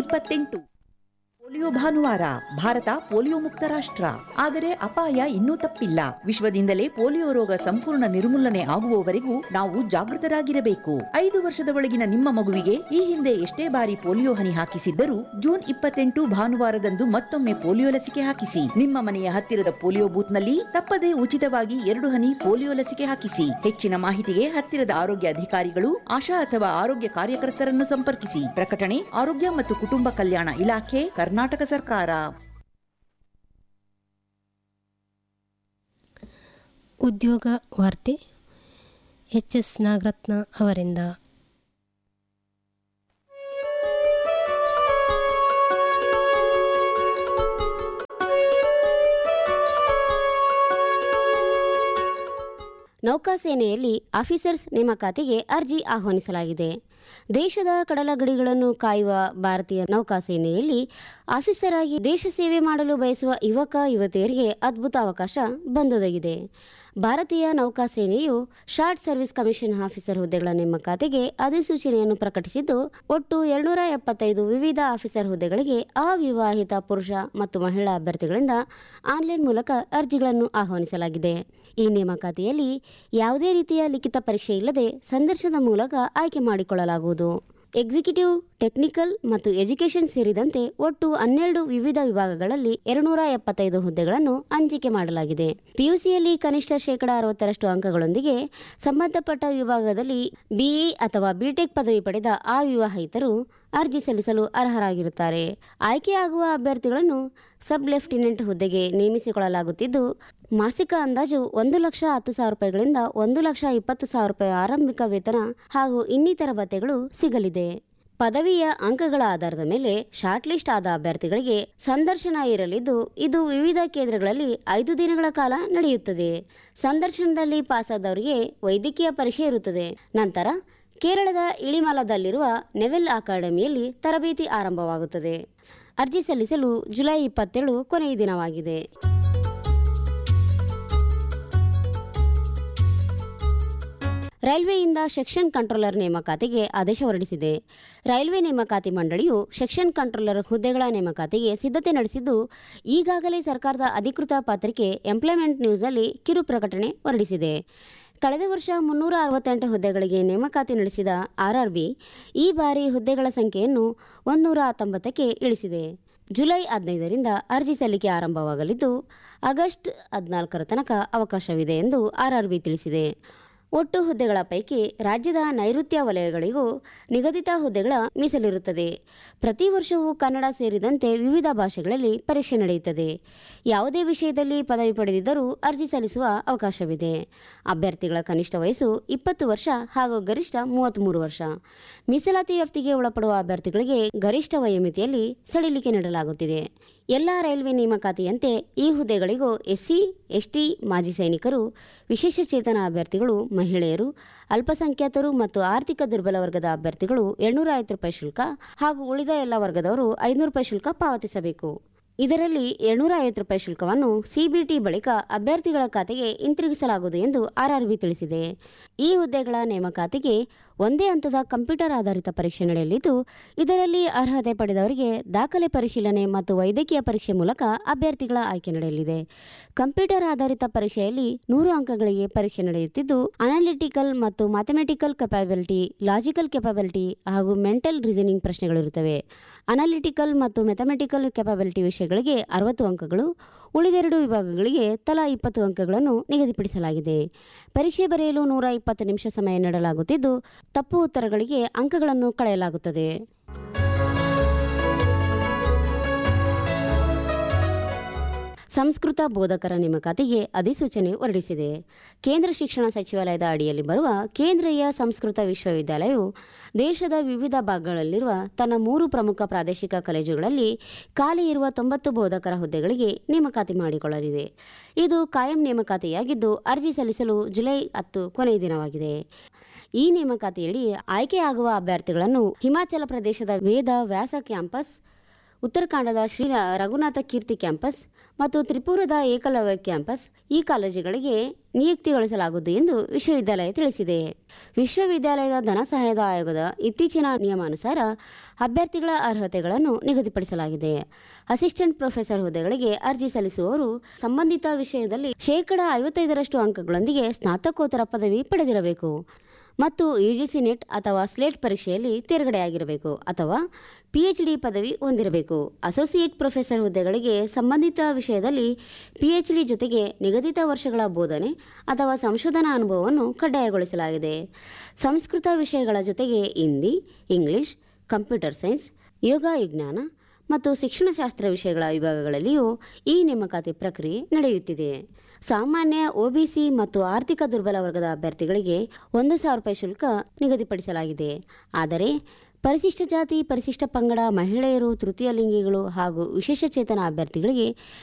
ಇಪ್ಪತ್ತೆಂಟು ಪೋಲಿಯೋ ಭಾನುವಾರ ಭಾರತ ಪೋಲಿಯೋ ಮುಕ್ತ ರಾಷ್ಟ್ರ ಆದರೆ ಅಪಾಯ ಇನ್ನೂ ತಪ್ಪಿಲ್ಲ ವಿಶ್ವದಿಂದಲೇ ಪೋಲಿಯೋ ರೋಗ ಸಂಪೂರ್ಣ ನಿರ್ಮೂಲನೆ ಆಗುವವರೆಗೂ ನಾವು ಜಾಗೃತರಾಗಿರಬೇಕು ಐದು ವರ್ಷದ ಒಳಗಿನ ನಿಮ್ಮ ಮಗುವಿಗೆ ಈ ಹಿಂದೆ ಎಷ್ಟೇ ಬಾರಿ ಪೋಲಿಯೋ ಹನಿ ಹಾಕಿಸಿದ್ದರೂ ಜೂನ್ ಇಪ್ಪತ್ತೆಂಟು ಭಾನುವಾರದಂದು ಮತ್ತೊಮ್ಮೆ ಪೋಲಿಯೋ ಲಸಿಕೆ ಹಾಕಿಸಿ ನಿಮ್ಮ ಮನೆಯ ಹತ್ತಿರದ ಪೋಲಿಯೋ ಬೂತ್ನಲ್ಲಿ ತಪ್ಪದೇ ಉಚಿತವಾಗಿ ಎರಡು ಹನಿ ಪೋಲಿಯೋ ಲಸಿಕೆ ಹಾಕಿಸಿ ಹೆಚ್ಚಿನ ಮಾಹಿತಿಗೆ ಹತ್ತಿರದ ಆರೋಗ್ಯ ಅಧಿಕಾರಿಗಳು ಆಶಾ ಅಥವಾ ಆರೋಗ್ಯ ಕಾರ್ಯಕರ್ತರನ್ನು ಸಂಪರ್ಕಿಸಿ ಪ್ರಕಟಣೆ ಆರೋಗ್ಯ ಮತ್ತು ಕುಟುಂಬ ಕಲ್ಯಾಣ ಇಲಾಖೆ ಕರ್ನಾಟಕ ಸರ್ಕಾರ ಉದ್ಯೋಗ ವಾರ್ತೆ ಎಚ್ ಎಸ್ ನಾಗರತ್ನ ಅವರಿಂದ ನೌಕಾಸೇನೆಯಲ್ಲಿ ಆಫೀಸರ್ಸ್ ನೇಮಕಾತಿಗೆ ಅರ್ಜಿ ಆಹ್ವಾನಿಸಲಾಗಿದೆ ದೇಶದ ಕಡಲ ಗಡಿಗಳನ್ನು ಕಾಯುವ ಭಾರತೀಯ ನೌಕಾಸೇನೆಯಲ್ಲಿ ಆಫೀಸರ್ ಆಗಿ ದೇಶ ಸೇವೆ ಮಾಡಲು ಬಯಸುವ ಯುವಕ ಯುವತಿಯರಿಗೆ ಅದ್ಭುತ ಅವಕಾಶ ಬಂದೊದಗಿದೆ ಭಾರತೀಯ ನೌಕಾಸೇನೆಯು ಶಾರ್ಟ್ ಸರ್ವಿಸ್ ಕಮಿಷನ್ ಆಫೀಸರ್ ಹುದ್ದೆಗಳ ನೇಮಕಾತಿಗೆ ಅಧಿಸೂಚನೆಯನ್ನು ಪ್ರಕಟಿಸಿದ್ದು ಒಟ್ಟು ಎರಡುನೂರ ಎಪ್ಪತ್ತೈದು ವಿವಿಧ ಆಫೀಸರ್ ಹುದ್ದೆಗಳಿಗೆ ಅವಿವಾಹಿತ ಪುರುಷ ಮತ್ತು ಮಹಿಳಾ ಅಭ್ಯರ್ಥಿಗಳಿಂದ ಆನ್ಲೈನ್ ಮೂಲಕ ಅರ್ಜಿಗಳನ್ನು ಆಹ್ವಾನಿಸಲಾಗಿದೆ ಈ ನೇಮಕಾತಿಯಲ್ಲಿ ಯಾವುದೇ ರೀತಿಯ ಲಿಖಿತ ಪರೀಕ್ಷೆ ಇಲ್ಲದೆ ಸಂದರ್ಶನದ ಮೂಲಕ ಆಯ್ಕೆ ಮಾಡಿಕೊಳ್ಳಲಾಗುವುದು ಎಕ್ಸಿಕ್ಯೂಟಿವ್ ಟೆಕ್ನಿಕಲ್ ಮತ್ತು ಎಜುಕೇಷನ್ ಸೇರಿದಂತೆ ಒಟ್ಟು ಹನ್ನೆರಡು ವಿವಿಧ ವಿಭಾಗಗಳಲ್ಲಿ ಎರಡುನೂರ ಎಪ್ಪತ್ತೈದು ಹುದ್ದೆಗಳನ್ನು ಹಂಚಿಕೆ ಮಾಡಲಾಗಿದೆ ಪಿಯುಸಿಯಲ್ಲಿ ಕನಿಷ್ಠ ಶೇಕಡ ಅರವತ್ತರಷ್ಟು ಅಂಕಗಳೊಂದಿಗೆ ಸಂಬಂಧಪಟ್ಟ ವಿಭಾಗದಲ್ಲಿ ಬಿಇ ಅಥವಾ ಬಿಟೆಕ್ ಪದವಿ ಪಡೆದ ಅವಿವಾಹಿತರು ಅರ್ಜಿ ಸಲ್ಲಿಸಲು ಅರ್ಹರಾಗಿರುತ್ತಾರೆ ಆಯ್ಕೆಯಾಗುವ ಅಭ್ಯರ್ಥಿಗಳನ್ನು ಸಬ್ ಲೆಫ್ಟಿನೆಂಟ್ ಹುದ್ದೆಗೆ ನೇಮಿಸಿಕೊಳ್ಳಲಾಗುತ್ತಿದ್ದು ಮಾಸಿಕ ಅಂದಾಜು ಒಂದು ಲಕ್ಷ ಹತ್ತು ಸಾವಿರ ರೂಪಾಯಿಗಳಿಂದ ಒಂದು ಲಕ್ಷ ಇಪ್ಪತ್ತು ಸಾವಿರ ರೂಪಾಯಿ ಆರಂಭಿಕ ವೇತನ ಹಾಗೂ ಇನ್ನಿತರ ಭತ್ಯೆಗಳು ಸಿಗಲಿದೆ ಪದವಿಯ ಅಂಕಗಳ ಆಧಾರದ ಮೇಲೆ ಶಾರ್ಟ್ ಲಿಸ್ಟ್ ಆದ ಅಭ್ಯರ್ಥಿಗಳಿಗೆ ಸಂದರ್ಶನ ಇರಲಿದ್ದು ಇದು ವಿವಿಧ ಕೇಂದ್ರಗಳಲ್ಲಿ ಐದು ದಿನಗಳ ಕಾಲ ನಡೆಯುತ್ತದೆ ಸಂದರ್ಶನದಲ್ಲಿ ಪಾಸಾದವರಿಗೆ ವೈದ್ಯಕೀಯ ಪರೀಕ್ಷೆ ಇರುತ್ತದೆ ನಂತರ ಕೇರಳದ ಇಳಿಮಲದಲ್ಲಿರುವ ನೆವೆಲ್ ಅಕಾಡೆಮಿಯಲ್ಲಿ ತರಬೇತಿ ಆರಂಭವಾಗುತ್ತದೆ ಅರ್ಜಿ ಸಲ್ಲಿಸಲು ಜುಲೈ ಇಪ್ಪತ್ತೇಳು ಕೊನೆಯ ದಿನವಾಗಿದೆ ರೈಲ್ವೆಯಿಂದ ಸೆಕ್ಷನ್ ಕಂಟ್ರೋಲರ್ ನೇಮಕಾತಿಗೆ ಆದೇಶ ಹೊರಡಿಸಿದೆ ರೈಲ್ವೆ ನೇಮಕಾತಿ ಮಂಡಳಿಯು ಸೆಕ್ಷನ್ ಕಂಟ್ರೋಲರ್ ಹುದ್ದೆಗಳ ನೇಮಕಾತಿಗೆ ಸಿದ್ಧತೆ ನಡೆಸಿದ್ದು ಈಗಾಗಲೇ ಸರ್ಕಾರದ ಅಧಿಕೃತ ಪತ್ರಿಕೆ ಎಂಪ್ಲಾಯ್ಮೆಂಟ್ ನ್ಯೂಸ್ನಲ್ಲಿ ಕಿರು ಪ್ರಕಟಣೆ ಹೊರಡಿಸಿದೆ ಕಳೆದ ವರ್ಷ ಮುನ್ನೂರ ಅರವತ್ತೆಂಟು ಹುದ್ದೆಗಳಿಗೆ ನೇಮಕಾತಿ ನಡೆಸಿದ ಆರ್ಆರ್ಬಿ ಈ ಬಾರಿ ಹುದ್ದೆಗಳ ಸಂಖ್ಯೆಯನ್ನು ಒಂದೂರ ಹತ್ತೊಂಬತ್ತಕ್ಕೆ ಇಳಿಸಿದೆ ಜುಲೈ ಹದಿನೈದರಿಂದ ಅರ್ಜಿ ಸಲ್ಲಿಕೆ ಆರಂಭವಾಗಲಿದ್ದು ಆಗಸ್ಟ್ ಹದಿನಾಲ್ಕರ ತನಕ ಅವಕಾಶವಿದೆ ಎಂದು ಆರ್ಆರ್ಬಿ ತಿಳಿಸಿದೆ ಒಟ್ಟು ಹುದ್ದೆಗಳ ಪೈಕಿ ರಾಜ್ಯದ ನೈಋತ್ಯ ವಲಯಗಳಿಗೂ ನಿಗದಿತ ಹುದ್ದೆಗಳ ಮೀಸಲಿರುತ್ತದೆ ಪ್ರತಿ ವರ್ಷವೂ ಕನ್ನಡ ಸೇರಿದಂತೆ ವಿವಿಧ ಭಾಷೆಗಳಲ್ಲಿ ಪರೀಕ್ಷೆ ನಡೆಯುತ್ತದೆ ಯಾವುದೇ ವಿಷಯದಲ್ಲಿ ಪದವಿ ಪಡೆದಿದ್ದರೂ ಅರ್ಜಿ ಸಲ್ಲಿಸುವ ಅವಕಾಶವಿದೆ ಅಭ್ಯರ್ಥಿಗಳ ಕನಿಷ್ಠ ವಯಸ್ಸು ಇಪ್ಪತ್ತು ವರ್ಷ ಹಾಗೂ ಗರಿಷ್ಠ ಮೂವತ್ತ್ಮೂರು ವರ್ಷ ಮೀಸಲಾತಿ ವ್ಯಾಪ್ತಿಗೆ ಒಳಪಡುವ ಅಭ್ಯರ್ಥಿಗಳಿಗೆ ಗರಿಷ್ಠ ವಯೋಮಿತಿಯಲ್ಲಿ ಸಡಿಲಿಕೆ ನೀಡಲಾಗುತ್ತಿದೆ ಎಲ್ಲ ರೈಲ್ವೆ ನೇಮಕಾತಿಯಂತೆ ಈ ಹುದ್ದೆಗಳಿಗೂ ಎಸ್ಸಿ ಎಸ್ಟಿ ಮಾಜಿ ಸೈನಿಕರು ವಿಶೇಷ ಚೇತನ ಅಭ್ಯರ್ಥಿಗಳು ಮಹಿಳೆಯರು ಅಲ್ಪಸಂಖ್ಯಾತರು ಮತ್ತು ಆರ್ಥಿಕ ದುರ್ಬಲ ವರ್ಗದ ಅಭ್ಯರ್ಥಿಗಳು ಏಳ್ನೂರ ಐವತ್ತು ರೂಪಾಯಿ ಶುಲ್ಕ ಹಾಗೂ ಉಳಿದ ಎಲ್ಲ ವರ್ಗದವರು ಐನೂರು ರೂಪಾಯಿ ಶುಲ್ಕ ಪಾವತಿಸಬೇಕು ಇದರಲ್ಲಿ ಏಳ್ನೂರ ಐವತ್ತು ರೂಪಾಯಿ ಶುಲ್ಕವನ್ನು ಸಿಬಿಟಿ ಬಳಿಕ ಅಭ್ಯರ್ಥಿಗಳ ಖಾತೆಗೆ ಹಿಂತಿರುಗಿಸಲಾಗುವುದು ಎಂದು ಆರ್ಆರ್ಬಿ ತಿಳಿಸಿದೆ ಈ ಹುದ್ದೆಗಳ ನೇಮಕಾತಿಗೆ ಒಂದೇ ಹಂತದ ಕಂಪ್ಯೂಟರ್ ಆಧಾರಿತ ಪರೀಕ್ಷೆ ನಡೆಯಲಿದ್ದು ಇದರಲ್ಲಿ ಅರ್ಹತೆ ಪಡೆದವರಿಗೆ ದಾಖಲೆ ಪರಿಶೀಲನೆ ಮತ್ತು ವೈದ್ಯಕೀಯ ಪರೀಕ್ಷೆ ಮೂಲಕ ಅಭ್ಯರ್ಥಿಗಳ ಆಯ್ಕೆ ನಡೆಯಲಿದೆ ಕಂಪ್ಯೂಟರ್ ಆಧಾರಿತ ಪರೀಕ್ಷೆಯಲ್ಲಿ ನೂರು ಅಂಕಗಳಿಗೆ ಪರೀಕ್ಷೆ ನಡೆಯುತ್ತಿದ್ದು ಅನಾಲಿಟಿಕಲ್ ಮತ್ತು ಮ್ಯಾಥಮೆಟಿಕಲ್ ಕೆಪಾಬಿಲಿಟಿ ಲಾಜಿಕಲ್ ಕೆಪಾಬಿಲಿಟಿ ಹಾಗೂ ಮೆಂಟಲ್ ರೀಸನಿಂಗ್ ಪ್ರಶ್ನೆಗಳಿರುತ್ತವೆ ಅನಾಲಿಟಿಕಲ್ ಮತ್ತು ಮೆಥಮೆಟಿಕಲ್ ಕೆಪಾಬಿಲಿಟಿ ವಿಷಯಗಳಿಗೆ ಅರವತ್ತು ಅಂಕಗಳು ಉಳಿದೆರಡು ವಿಭಾಗಗಳಿಗೆ ತಲಾ ಇಪ್ಪತ್ತು ಅಂಕಗಳನ್ನು ನಿಗದಿಪಡಿಸಲಾಗಿದೆ ಪರೀಕ್ಷೆ ಬರೆಯಲು ನೂರ ಇಪ್ಪತ್ತು ನಿಮಿಷ ಸಮಯ ನೀಡಲಾಗುತ್ತಿದ್ದು ತಪ್ಪು ಉತ್ತರಗಳಿಗೆ ಅಂಕಗಳನ್ನು ಕಳೆಯಲಾಗುತ್ತದೆ ಸಂಸ್ಕೃತ ಬೋಧಕರ ನೇಮಕಾತಿಗೆ ಅಧಿಸೂಚನೆ ಹೊರಡಿಸಿದೆ ಕೇಂದ್ರ ಶಿಕ್ಷಣ ಸಚಿವಾಲಯದ ಅಡಿಯಲ್ಲಿ ಬರುವ ಕೇಂದ್ರೀಯ ಸಂಸ್ಕೃತ ವಿಶ್ವವಿದ್ಯಾಲಯವು ದೇಶದ ವಿವಿಧ ಭಾಗಗಳಲ್ಲಿರುವ ತನ್ನ ಮೂರು ಪ್ರಮುಖ ಪ್ರಾದೇಶಿಕ ಕಾಲೇಜುಗಳಲ್ಲಿ ಖಾಲಿ ಇರುವ ತೊಂಬತ್ತು ಬೋಧಕರ ಹುದ್ದೆಗಳಿಗೆ ನೇಮಕಾತಿ ಮಾಡಿಕೊಳ್ಳಲಿದೆ ಇದು ಕಾಯಂ ನೇಮಕಾತಿಯಾಗಿದ್ದು ಅರ್ಜಿ ಸಲ್ಲಿಸಲು ಜುಲೈ ಹತ್ತು ಕೊನೆಯ ದಿನವಾಗಿದೆ ಈ ನೇಮಕಾತಿಯಡಿ ಆಯ್ಕೆಯಾಗುವ ಅಭ್ಯರ್ಥಿಗಳನ್ನು ಹಿಮಾಚಲ ಪ್ರದೇಶದ ವೇದ ವ್ಯಾಸ ಕ್ಯಾಂಪಸ್ ಉತ್ತರಾಖಂಡದ ಶ್ರೀ ರಘುನಾಥ ಕೀರ್ತಿ ಕ್ಯಾಂಪಸ್ ಮತ್ತು ತ್ರಿಪುರದ ಏಕಲವ್ಯ ಕ್ಯಾಂಪಸ್ ಈ ಕಾಲೇಜುಗಳಿಗೆ ನಿಯುಕ್ತಿಗೊಳಿಸಲಾಗುವುದು ಎಂದು ವಿಶ್ವವಿದ್ಯಾಲಯ ತಿಳಿಸಿದೆ ವಿಶ್ವವಿದ್ಯಾಲಯದ ಧನ ಸಹಾಯದ ಆಯೋಗದ ಇತ್ತೀಚಿನ ನಿಯಮಾನುಸಾರ ಅಭ್ಯರ್ಥಿಗಳ ಅರ್ಹತೆಗಳನ್ನು ನಿಗದಿಪಡಿಸಲಾಗಿದೆ ಅಸಿಸ್ಟೆಂಟ್ ಪ್ರೊಫೆಸರ್ ಹುದ್ದೆಗಳಿಗೆ ಅರ್ಜಿ ಸಲ್ಲಿಸುವವರು ಸಂಬಂಧಿತ ವಿಷಯದಲ್ಲಿ ಶೇಕಡ ಐವತ್ತೈದರಷ್ಟು ಅಂಕಗಳೊಂದಿಗೆ ಸ್ನಾತಕೋತ್ತರ ಪದವಿ ಪಡೆದಿರಬೇಕು ಮತ್ತು ಯುಜಿಸಿ ನೆಟ್ ಅಥವಾ ಸ್ಲೇಟ್ ಪರೀಕ್ಷೆಯಲ್ಲಿ ತೇರ್ಗಡೆಯಾಗಿರಬೇಕು ಅಥವಾ ಪಿಎಚ್ಡಿ ಪದವಿ ಹೊಂದಿರಬೇಕು ಅಸೋಸಿಯೇಟ್ ಪ್ರೊಫೆಸರ್ ಹುದ್ದೆಗಳಿಗೆ ಸಂಬಂಧಿತ ವಿಷಯದಲ್ಲಿ ಪಿಎಚ್ಡಿ ಜೊತೆಗೆ ನಿಗದಿತ ವರ್ಷಗಳ ಬೋಧನೆ ಅಥವಾ ಸಂಶೋಧನಾ ಅನುಭವವನ್ನು ಕಡ್ಡಾಯಗೊಳಿಸಲಾಗಿದೆ ಸಂಸ್ಕೃತ ವಿಷಯಗಳ ಜೊತೆಗೆ Hindi English computer science yoga ವಿಜ್ಞಾನ ಮತ್ತು ಶಿಕ್ಷಣಶಾಸ್ತ್ರ ವಿಷಯಗಳ ವಿಭಾಗಗಳಲ್ಲಿಯೂ ಈ ನೇಮಕಾತಿ ಪ್ರಕ್ರಿಯೆ ನಡೆಯುತ್ತಿದೆ ಸಾಮಾನ್ಯ ಒಬಿಸಿ ಮತ್ತು ಆರ್ಥಿಕ ದುರ್ಬಲ ವರ್ಗದ ಅಭ್ಯರ್ಥಿಗಳಿಗೆ ಒಂದು ಸಾವಿರ ರೂಪಾಯಿ ಶುಲ್ಕ ನಿಗದಿಪಡಿಸಲಾಗಿದೆ ಆದರೆ ಪರಿಶಿಷ್ಟ ಜಾತಿ ಪರಿಶಿಷ್ಟ ಪಂಗಡ ಮಹಿಳೆಯರು ತೃತೀಯ ಲಿಂಗಿಗಳು ಹಾಗೂ ವಿಶೇಷಚೇತನ ಅಭ್ಯರ್ಥಿಗಳಿಗೆ